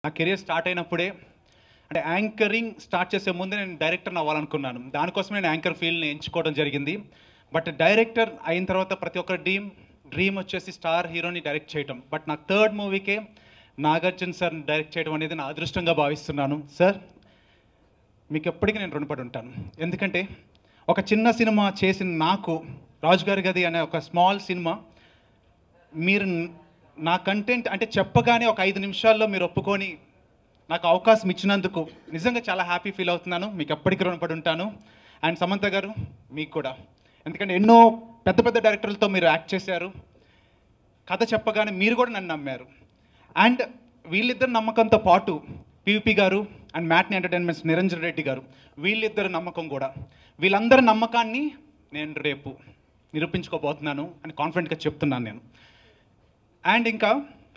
నా career start అయినప్పుడే అంటే యాంకరింగ్ స్టార్ట్ చేసే ముందు నేను డైరెక్టర్ అవ్వాలనుకున్నాను దానికోసం నేను యాంకర్ ఫీల్డ్ని ఎంచుకోవడం జరిగింది బట్ డైరెక్టర్ అయిన తర్వాత ప్రతి ఒక్క డ్రీమ్ డ్రీమ్ వచ్చేసి స్టార్ హీరోని డైరెక్ట్ చేయటం బట్ నాకు థర్డ్ మూవీకే నాగార్జున సార్ డైరెక్ట్ చేయడం అనేది నా అదృష్టంగా భావిస్తున్నాను సార్ మీకు ఎప్పటికీ నేను రుణపడి ఉంటాను ఎందుకంటే ఒక చిన్న సినిమా చేసిన నాకు రాజుగారి గది అనే ఒక స్మాల్ సినిమా మీరు న- నా కంటెంట్ అంటే చెప్పగానే ఒక ఐదు నిమిషాల్లో మీరు ఒప్పుకొని నాకు అవకాశం ఇచ్చినందుకు నిజంగా చాలా హ్యాపీ ఫీల్ అవుతున్నాను మీకు ఎప్పటికీ రుణపడి ఉంటాను అండ్ సమంత గారు మీకు కూడా ఎందుకంటే ఎన్నో పెద్ద పెద్ద డైరెక్టర్లతో మీరు యాక్ట్ చేశారు కథ చెప్పగానే మీరు కూడా నన్ను నమ్మారు అండ్ వీళ్ళిద్దరు నమ్మకంతో పాటు పివిపి గారు and matinee entertainments Niranjan Reddy గారు వీళ్ళిద్దరు నమ్మకం కూడా వీళ్ళందరి నమ్మకాన్ని నేను రేపు నిరూపించుకోబోతున్నాను అని కాన్ఫిడెంట్గా చెప్తున్నాను నేను అండ్ ఇంకా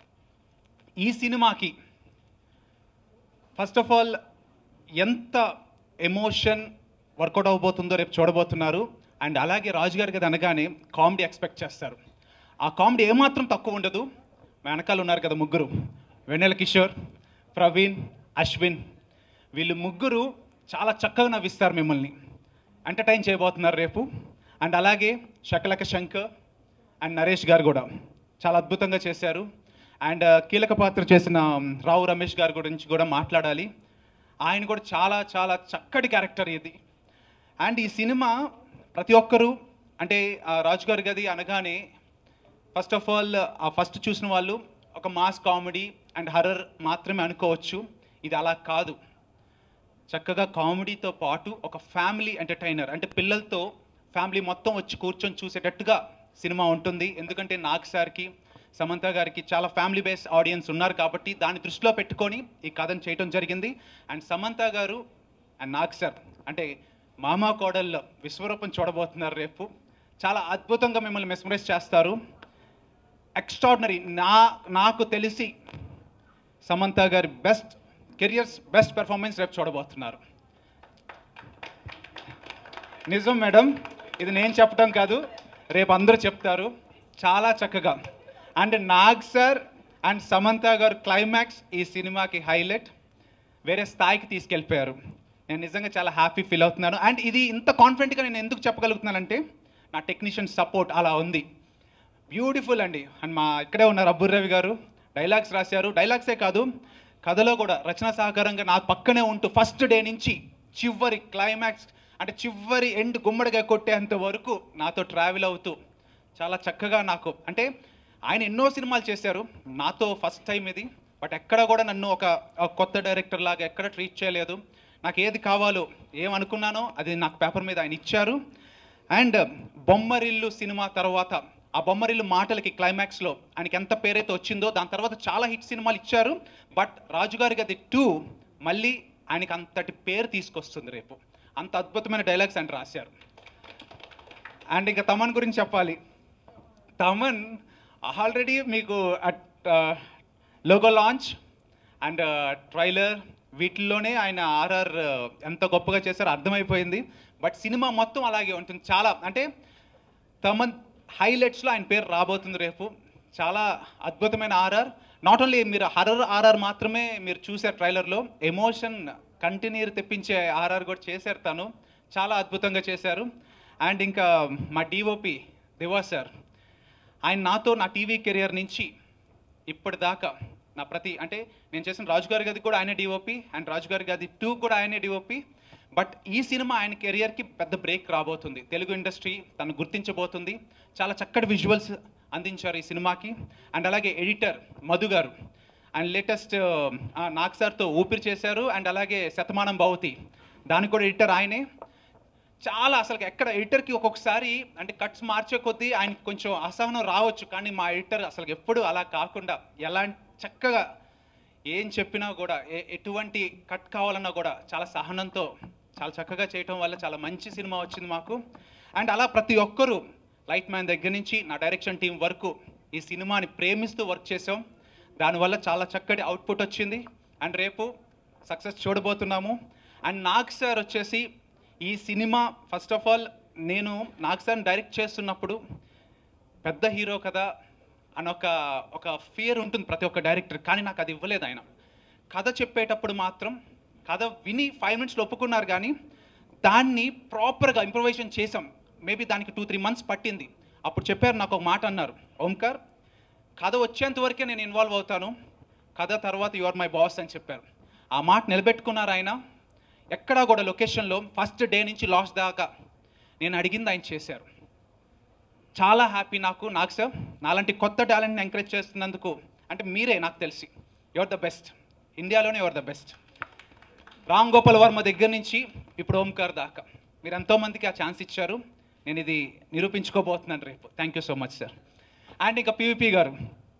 ఈ సినిమాకి ఫస్ట్ ఆఫ్ ఆల్ ఎంత ఎమోషన్ వర్కౌట్ అవ్వబోతుందో రేపు చూడబోతున్నారు అండ్ అలాగే రాజు గారి కదా అనగానే కామెడీ ఎక్స్పెక్ట్ చేస్తారు ఆ కామెడీ ఏమాత్రం తక్కువ ఉండదు మా వెనకాల ఉన్నారు కదా ముగ్గురు వెన్నెల కిషోర్ ప్రవీణ్ అశ్విన్ వీళ్ళు ముగ్గురు చాలా చక్కగా నవ్విస్తారు మిమ్మల్ని ఎంటర్టైన్ చేయబోతున్నారు రేపు అండ్ అలాగే శకలక శంకర్ అండ్ నరేష్ గారు కూడా చాలా అద్భుతంగా చేశారు అండ్ కీలక పాత్ర చేసిన రావు రమేష్ గారి గురించి కూడా మాట్లాడాలి ఆయన కూడా చాలా చాలా చక్కటి క్యారెక్టర్ ఇది అండ్ ఈ సినిమా ప్రతి ఒక్కరూ అంటే ఆ రాజు గారి గది అనగానే ఫస్ట్ ఆఫ్ ఆల్ ఆ ఫస్ట్ చూసిన వాళ్ళు ఒక మాస్ కామెడీ అండ్ హర్రర్ మాత్రమే అనుకోవచ్చు ఇది అలా కాదు చక్కగా కామెడీతో పాటు ఒక ఫ్యామిలీ ఎంటర్టైనర్ అంటే పిల్లలతో ఫ్యామిలీ మొత్తం వచ్చి కూర్చొని చూసేటట్టుగా సినిమా ఉంటుంది ఎందుకంటే నాగ్ సార్కి సమంత గారికి చాలా ఫ్యామిలీ బేస్ ఆడియన్స్ ఉన్నారు కాబట్టి దాన్ని దృష్టిలో పెట్టుకొని ఈ కథను చేయటం జరిగింది అండ్ సమంత గారు అండ్ నాగ్ సార్ అంటే మామా కోడల్లో విశ్వరూపం చూడబోతున్నారు రేపు చాలా అద్భుతంగా మిమ్మల్ని మెస్మరైజ్ చేస్తారు ఎక్స్ట్రాడినరీ నా నాకు తెలిసి సమంత గారి బెస్ట్ కెరియర్స్ బెస్ట్ పెర్ఫార్మెన్స్ రేపు చూడబోతున్నారు నిజం మేడం ఇది నేను చెప్పడం కాదు రేపు అందరూ చెప్తారు చాలా చక్కగా and Nag sir and Samantha గారు క్లైమాక్స్ ఈ సినిమాకి హైలైట్ వేరే స్థాయికి తీసుకెళ్ళిపోయారు నేను నిజంగా చాలా హ్యాపీ ఫీల్ అవుతున్నాను అండ్ ఇది ఇంత కాన్ఫిడెంట్గా నేను ఎందుకు చెప్పగలుగుతున్నానంటే నా టెక్నీషియన్ సపోర్ట్ అలా ఉంది బ్యూటిఫుల్ అండి అండ్ మా ఇక్కడే ఉన్నారు అబ్బుర్ రవి గారు డైలాగ్స్ రాశారు డైలాగ్సే కాదు కథలో కూడా రచన సహకారంగా నా పక్కనే ఉంటూ ఫస్ట్ డే నుంచి చివరి క్లైమాక్స్ అంటే చివరి ఎండ్ గుమ్మడిగా కొట్టేంత వరకు నాతో ట్రావెల్ అవుతూ చాలా చక్కగా నాకు అంటే ఆయన ఎన్నో సినిమాలు చేశారు నాతో ఫస్ట్ టైం ఇది బట్ ఎక్కడ కూడా నన్ను ఒక ఒక కొత్త డైరెక్టర్ లాగా ఎక్కడ ట్రీట్ చేయలేదు నాకు ఏది కావాలో ఏమనుకున్నానో అది నాకు పేపర్ మీద ఆయన ఇచ్చారు అండ్ బొమ్మరిల్లు సినిమా తర్వాత ఆ బొమ్మరిల్లు మాటలకి క్లైమాక్స్లో ఆయనకి ఎంత పేరైతే వచ్చిందో దాని తర్వాత చాలా హిట్ సినిమాలు ఇచ్చారు బట్ రాజుగారి గది టూ మళ్ళీ ఆయనకి అంతటి పేరు తీసుకొస్తుంది రేపు అంత అద్భుతమైన డైలాగ్స్ ఆయన రాశారు అండ్ ఇంకా తమన్ గురించి చెప్పాలి తమన్ ఆల్రెడీ మీకు లోగో లాంచ్ అండ్ ట్రైలర్ వీటిల్లోనే ఆయన ఆర్ఆర్ ఎంత గొప్పగా చేశారో అర్థమైపోయింది బట్ సినిమా మొత్తం అలాగే ఉంటుంది చాలా అంటే తమన్ హైలైట్స్లో ఆయన పేరు రాబోతుంది రేపు చాలా అద్భుతమైన ఆర్ఆర్ నాట్ ఓన్లీ మీరు హర్రర్ ఆర్ఆర్ మాత్రమే మీరు చూసారు ట్రైలర్లో ఎమోషన్ కంటిన్యూ తెప్పించే ఆర్ఆర్ కూడా చేశారు తను చాలా అద్భుతంగా చేశారు అండ్ ఇంకా మా డిఓపి దివా సార్ ఆయన నాతో నా టీవీ కెరియర్ నుంచి ఇప్పటిదాకా నా ప్రతి అంటే నేను చేసిన రాజుగారి గది కూడా ఆయనే డిఓపి అండ్ రాజుగారి గది టూ కూడా ఆయనే డిఓపి బట్ ఈ సినిమా ఆయన కెరియర్కి పెద్ద బ్రేక్ రాబోతుంది తెలుగు ఇండస్ట్రీ తను గుర్తించబోతుంది చాలా చక్కటి విజువల్స్ అందించారు ఈ సినిమాకి అండ్ అలాగే ఎడిటర్ మధు గారు అండ్ లేటెస్ట్ నాగ్ సార్తో ఊపిరి చేశారు అండ్ అలాగే శతమానం భవతి దానికి కూడా ఎడిటర్ ఆయనే చాలా అసలు ఎక్కడ ఎడిటర్కి ఒక్కొక్కసారి అంటే కట్స్ మార్చే కొద్దీ ఆయనకి కొంచెం అసహనం రావచ్చు కానీ మా ఎడిటర్ అసలు ఎప్పుడు అలా కాకుండా ఎలాంటి చక్కగా ఏం చెప్పినా కూడా ఏ ఎటువంటి కట్ కావాలన్నా కూడా చాలా సహనంతో చాలా చక్కగా చేయటం వల్ల చాలా మంచి సినిమా వచ్చింది మాకు అండ్ అలా ప్రతి ఒక్కరూ లైట్ మ్యాన్ దగ్గర నుంచి నా డైరెక్షన్ టీం వరకు ఈ సినిమాని ప్రేమిస్తూ వర్క్ చేసాం దానివల్ల చాలా చక్కటి అవుట్పుట్ వచ్చింది అండ్ రేపు సక్సెస్ చూడబోతున్నాము అండ్ నాగ్ సార్ వచ్చేసి ఈ సినిమా ఫస్ట్ ఆఫ్ ఆల్ నేను నాగ్ సార్ని డైరెక్ట్ చేస్తున్నప్పుడు పెద్ద హీరో కదా అని ఒక ఒక ఫియర్ ఉంటుంది ప్రతి ఒక్క డైరెక్టర్ కానీ నాకు అది ఇవ్వలేదు ఆయన కథ చెప్పేటప్పుడు మాత్రం కథ విని ఫైవ్ మినిట్స్లో ఒప్పుకున్నారు కానీ దాన్ని ప్రాపర్గా ఇంప్రొవైజేషన్ చేసాం మేబీ దానికి టూ త్రీ మంత్స్ పట్టింది అప్పుడు చెప్పారు నాకు ఒక మాట అన్నారు ఓంకార్ కథ వచ్చేంత వరకే నేను ఇన్వాల్వ్ అవుతాను కథ తర్వాత యు ఆర్ మై బాస్ అని చెప్పారు ఆ మాట నిలబెట్టుకున్నారు ఆయన ఎక్కడా కూడా లొకేషన్లో ఫస్ట్ డే నుంచి లాస్ట్ దాకా నేను అడిగింది ఆయన చేశారు చాలా హ్యాపీ నాకు నాకు సార్ నాలాంటి కొత్త టాలెంట్ని ఎంకరేజ్ చేస్తున్నందుకు అంటే మీరే నాకు తెలిసి యువర్ ద బెస్ట్ ఇండియాలోనే your the best Ram Gopal Varma దగ్గర నుంచి ఇప్పుడు ఓంకార్ దాకా మీరు ఎంతోమందికి ఆ ఛాన్స్ ఇచ్చారు నేను ఇది నిరూపించుకోబోతున్నాను రేపు thank you so much sir and ఇంకా పివిపి గారు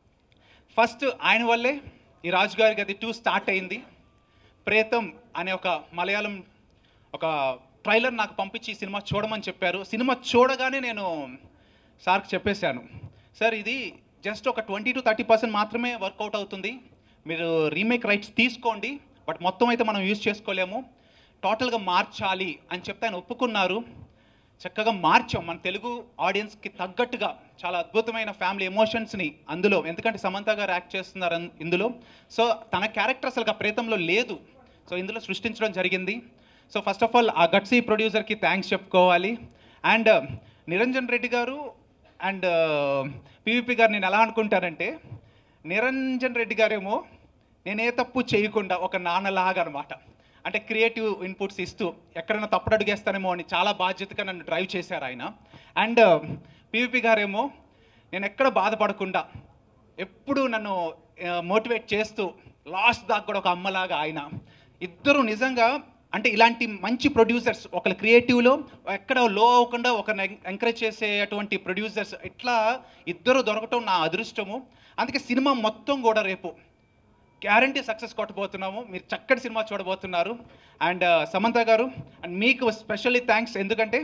ఫస్ట్ ఆయన వల్లే ఈ రాజు గారి గది టూ స్టార్ట్ అయింది ప్రేతం అనే ఒక మలయాళం ఒక ట్రైలర్ నాకు పంపించి ఈ సినిమా చూడమని చెప్పారు సినిమా చూడగానే నేను సార్కి చెప్పేశాను సార్ ఇది జస్ట్ ఒక ట్వంటీ టు థర్టీ పర్సెంట్ మాత్రమే వర్కౌట్ అవుతుంది మీరు రీమేక్ రైట్స్ తీసుకోండి బట్ మొత్తం అయితే మనం యూజ్ చేసుకోలేము టోటల్గా మార్చాలి అని చెప్తే ఆయన ఒప్పుకున్నారు చక్కగా మార్చాం మన తెలుగు ఆడియన్స్కి తగ్గట్టుగా చాలా అద్భుతమైన ఫ్యామిలీ ఎమోషన్స్ని అందులో ఎందుకంటే సమంత గారు యాక్ట్ చేస్తున్నారు అన్- ఇందులో సో తన క్యారెక్టర్ అసలు ఆ ప్రేతంలో లేదు సో ఇందులో సృష్టించడం జరిగింది సో ఫస్ట్ ఆఫ్ ఆల్ ఆ గట్సీ ప్రొడ్యూసర్కి థ్యాంక్స్ చెప్పుకోవాలి అండ్ నిరంజన్ రెడ్డి గారు అండ్ పివిపి గారు నేను ఎలా అనుకుంటానంటే నిరంజన్ రెడ్డి గారేమో నేనే తప్పు చేయకుండా ఒక నాన్నలాగా అనమాట అంటే క్రియేటివ్ ఇన్పుట్స్ ఇస్తూ ఎక్కడైనా తప్పుడు అడుగేస్తానేమో అని చాలా బాధ్యతగా నన్ను డ్రైవ్ చేశారు ఆయన అండ్ పివిపి గారేమో నేను ఎక్కడ బాధపడకుండా ఎప్పుడు నన్ను మోటివేట్ చేస్తూ లాస్ట్ దాకా కూడా ఒక అమ్మలాగా ఆయన ఇద్దరు నిజంగా అంటే ఇలాంటి మంచి ప్రొడ్యూసర్స్ ఒకరు క్రియేటివ్లో ఎక్కడ లో అవ్వకుండా ఒకరిని ఎంకరేజ్ చేసేటువంటి ప్రొడ్యూసర్స్ ఇట్లా ఇద్దరు దొరకటం నా అదృష్టము అందుకే సినిమా మొత్తం కూడా రేపు గ్యారంటీ సక్సెస్ కొట్టబోతున్నాము మీరు చక్కటి సినిమా చూడబోతున్నారు అండ్ సమంత గారు అండ్ మీకు స్పెషల్లీ థ్యాంక్స్ ఎందుకంటే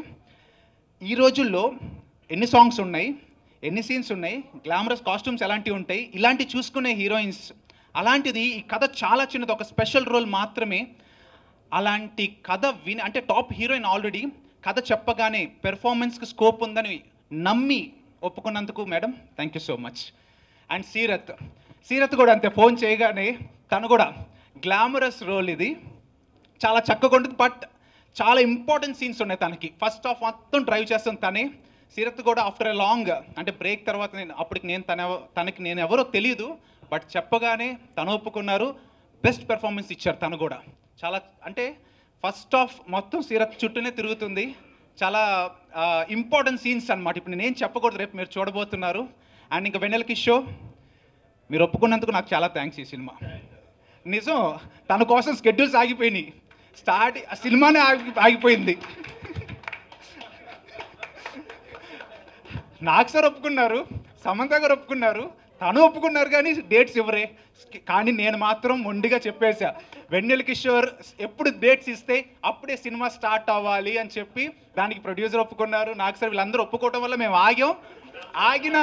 ఈ రోజుల్లో ఎన్ని సాంగ్స్ ఉన్నాయి ఎన్ని సీన్స్ ఉన్నాయి గ్లామరస్ కాస్ట్యూమ్స్ ఎలాంటివి ఉంటాయి ఇలాంటి చూసుకునే హీరోయిన్స్ అలాంటిది ఈ కథ చాలా చిన్నది ఒక స్పెషల్ రోల్ మాత్రమే అలాంటి కథ విని అంటే టాప్ హీరోయిన్ ఆల్రెడీ కథ చెప్పగానే పెర్ఫార్మెన్స్కి స్కోప్ ఉందని నమ్మి ఒప్పుకున్నందుకు madam thank you so much and Seerat Seerat కూడా అంతే ఫోన్ చేయగానే తను కూడా గ్లామరస్ రోల్ ఇది చాలా చక్కగా ఉంటుంది బట్ చాలా ఇంపార్టెంట్ సీన్స్ ఉన్నాయి తనకి ఫస్ట్ ఆఫ్ మొత్తం డ్రైవ్ చేస్తుంది తనే సీరత్ కూడా ఆఫ్టర్ ఎ లాంగ్ అంటే బ్రేక్ తర్వాత నేను అప్పటికి నేను తన తనకి నేను ఎవరో తెలియదు బట్ చెప్పగానే తను ఒప్పుకున్నారు బెస్ట్ పెర్ఫార్మెన్స్ ఇచ్చారు తను కూడా చాలా అంటే ఫస్ట్ ఆఫ్ మొత్తం సీరత్ చుట్టూనే తిరుగుతుంది చాలా ఇంపార్టెంట్ సీన్స్ అన్నమాట ఇప్పుడు నేను ఏం చెప్పకూడదు రేపు మీరు చూడబోతున్నారు అండ్ ఇంకా వెన్నెల కిషోర్ మీరు ఒప్పుకున్నందుకు నాకు చాలా థ్యాంక్స్ ఈ సినిమా నిజం తన కోసం స్కెడ్యూల్స్ ఆగిపోయినాయి స్టార్ట్ ఆ సినిమానే ఆగి ఆగిపోయింది నాకు సార్ ఒప్పుకున్నారు సమంత గారు ఒప్పుకున్నారు తను ఒప్పుకున్నారు కానీ డేట్స్ ఇవ్వరే కానీ నేను మాత్రం మొండిగా చెప్పేశా వెన్నెల కిషోర్ ఎప్పుడు డేట్స్ ఇస్తే అప్పుడే సినిమా స్టార్ట్ అవ్వాలి అని చెప్పి దానికి ప్రొడ్యూసర్ ఒప్పుకున్నారు నాకు సార్ వీళ్ళందరూ ఒప్పుకోవటం వల్ల మేము ఆగాం ఆగిన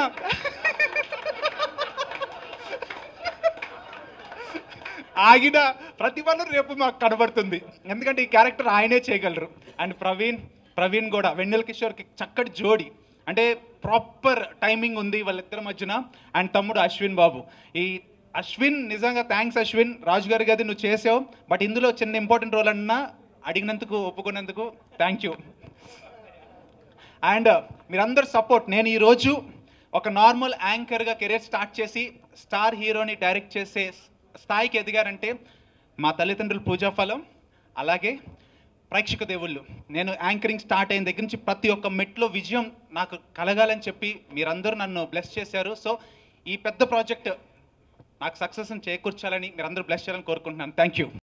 ఆగిన ప్రతి వల్ల రేపు మాకు కనబడుతుంది ఎందుకంటే ఈ క్యారెక్టర్ ఆయనే చేయగలరు అండ్ ప్రవీణ్ ప్రవీణ్ కూడా వెన్నెల కిషోర్కి చక్కటి జోడి అంటే ప్రాపర్ టైమింగ్ ఉంది వాళ్ళిద్దరి మధ్యన అండ్ తమ్ముడు అశ్విన్ బాబు ఈ అశ్విన్ నిజంగా థ్యాంక్స్ అశ్విన్ రాజు గారి గది నువ్వు చేసావు బట్ ఇందులో చిన్న ఇంపార్టెంట్ రోల్ అన్నా అడిగినందుకు ఒప్పుకున్నందుకు థ్యాంక్ యూ అండ్ మీరందరూ సపోర్ట్ నేను ఈరోజు ఒక నార్మల్ యాంకర్గా కెరీర్ స్టార్ట్ చేసి స్టార్ హీరోని డైరెక్ట్ చేసే స్థాయికి ఎదిగారంటే మా తల్లిదండ్రుల పూజా ఫలం అలాగే ప్రేక్షక దేవుళ్ళు నేను యాంకరింగ్ స్టార్ట్ అయిన దగ్గర నుంచి ప్రతి ఒక్క మెట్లో విజయం నాకు కలగాలని చెప్పి మీరందరూ నన్ను బ్లెస్ చేశారు సో ఈ పెద్ద ప్రాజెక్ట్ నాకు సక్సెస్ని చేకూర్చాలని మీరందరూ బ్లెస్ చేయాలని కోరుకుంటున్నాను థ్యాంక్ యూ